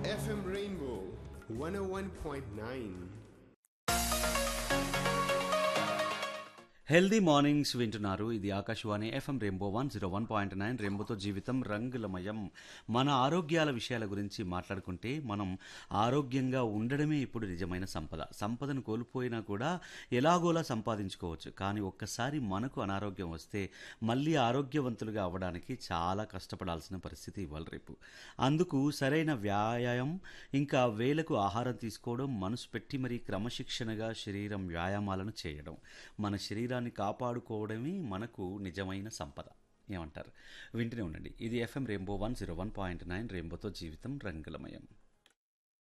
FM Rainbow 101.9. Healthy mornings వింటున్నారు ఇది Akashvani FM rainbow one zero one point nine రెయిన్బోతో జీవితం రంగులమయం మన ఆరోగ్యాల విషయాల గురించి మాట్లాడుకుంటే మనం ఆరోగ్యంగా ఉండడమే ఇప్పుడు నిజమైన సంపద సంపదను కోల్పోయినా కూడా ఎలాగోలా సంపాదించుకోవచ్చు కానీ ఒక్కసారి మనకు అనారోగ్యం వస్తే మళ్ళీ ఆరోగ్యవంతులుగా అవ్వడానికి చాలా కష్టపడాల్సిన పరిస్థితి ఇవ్వాలి రేపు అందుకు సరైన వ్యాయామం ఇంకా వేలకు ఆహారం తీసుకోవడం మనసు పెట్టి మరీ క్రమశిక్షణగా శరీరం వ్యాయామాలను చేయడం మన శరీరాన్ని కాపాడుకోవడమే మనకు నిజమైన సంపద ఏమంటారు వింటూనే ఉండండి ఇది FM rainbow one zero one point nine రెయిన్బోతో జీవితం రంగులమయం